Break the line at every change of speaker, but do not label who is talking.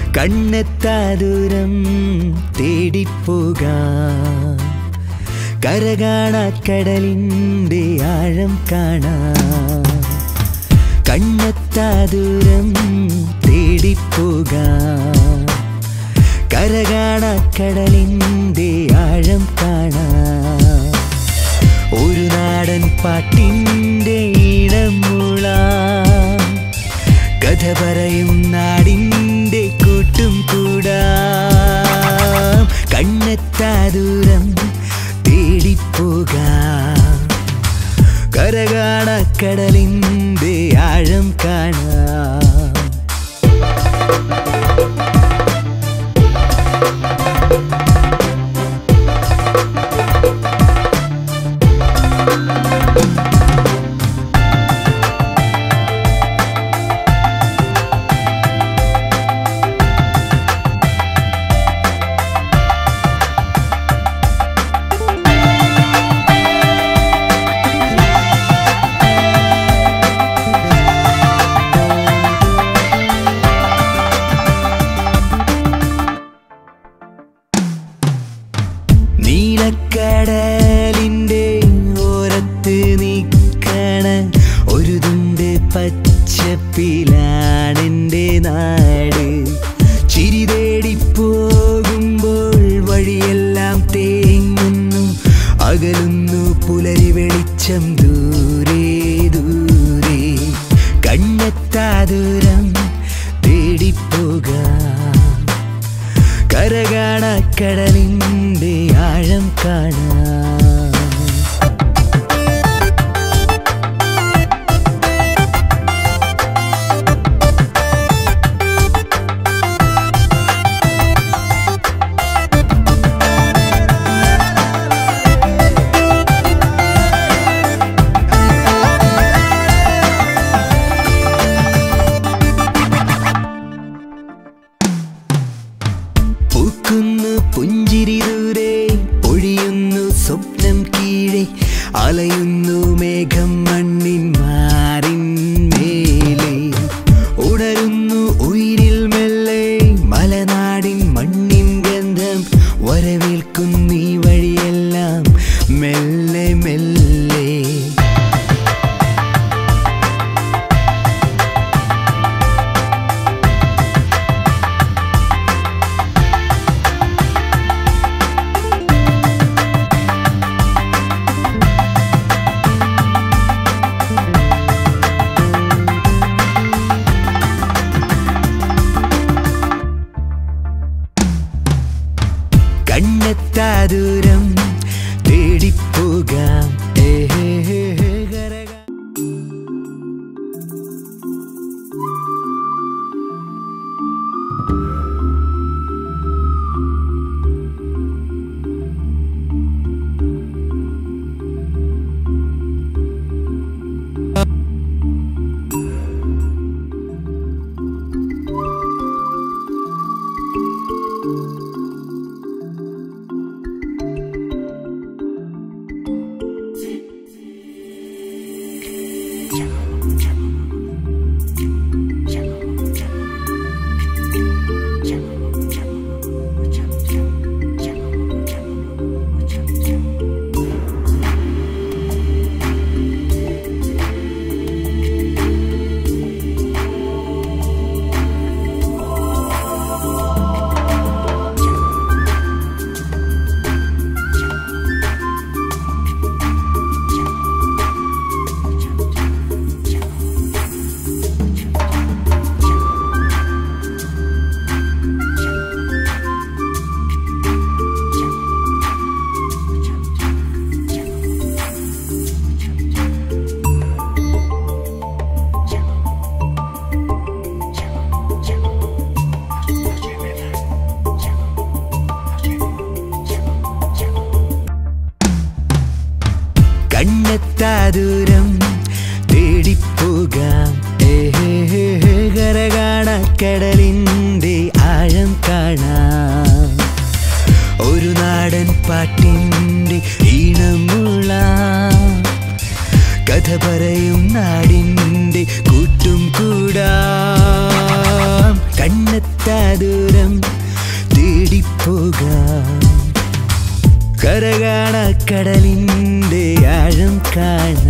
കണ്ണെത്താ ദൂരം തേടിപ്പോകാം കരകാണക്കടലിൻ്റെ ആഴം കാണാം കണ്ണെത്താ ദൂരം തേടിപ്പോകാം കരകാണക്കടലിൻ്റെ ആഴം കാണാം ഒരു നാടൻ പാട്ടിൻ്റെ ഇടം മുളാം കഥ പറയും നാടിൻ്റെ കൂട്ടും കൂടാം കണ്ണെത്താ ദൂരം തേടിപ്പോകാം കരകാണക്കടലിൻ്റെ ആഴം കാണാം നീലക്കടലിൻ്റെ ഓരത്ത് നിൽക്കണ ഒരു തുണ്ട് പച്ചപ്പിലാണെൻ്റെ നാട് ചിരി തേടി പോകുമ്പോൾ വഴിയെല്ലാം തേങ്ങുന്നു അകലുന്നു പുലരി വെളിച്ചം ദൂരെ ദൂരെ കണ്ണെത്താ ദൂരം തേടിപ്പോകാം കരകാണക്കടലിൻ്റെ ആഴം കാണാം പൂക്കുന്നു പുഞ്ചിരി ദൂരെ ഒഴിയുന്നു സ്വപ്നം കീഴെ അലയുന്നു മേഘം മണ്ണിൻ മാറിൻ മേലെ ഉണരുന്നു ഉയിരിൽ മെല്ലെ മലനാടിൻ മണ്ണിൻ ഗന്ധം വരവേൽക്കുന്നു ഈ വഴിയെല്ലാം മെല്ലെ മെല്ലെ കണ്ണെത്താ ദൂരം തേടിപ്പോകാം ഏ ഹേ ഹേ ഹേ കരകാ കണ്ണെത്താ ദൂരം തേടിപ്പോകാം ഏ ഹേ ഹേ ഹേ കരകാണക്കടലിൻ്റെ ആഴം കാണാം ഒരു നാടൻ പാട്ടിൻ്റെ ഈണമുള്ള കഥ പറയും നാടിൻ്റെ കൂട്ടും കൂടാം കണ്ണെത്താ ദൂരം കര കാണ കടലിൻ്റെ ആഴം കാണാം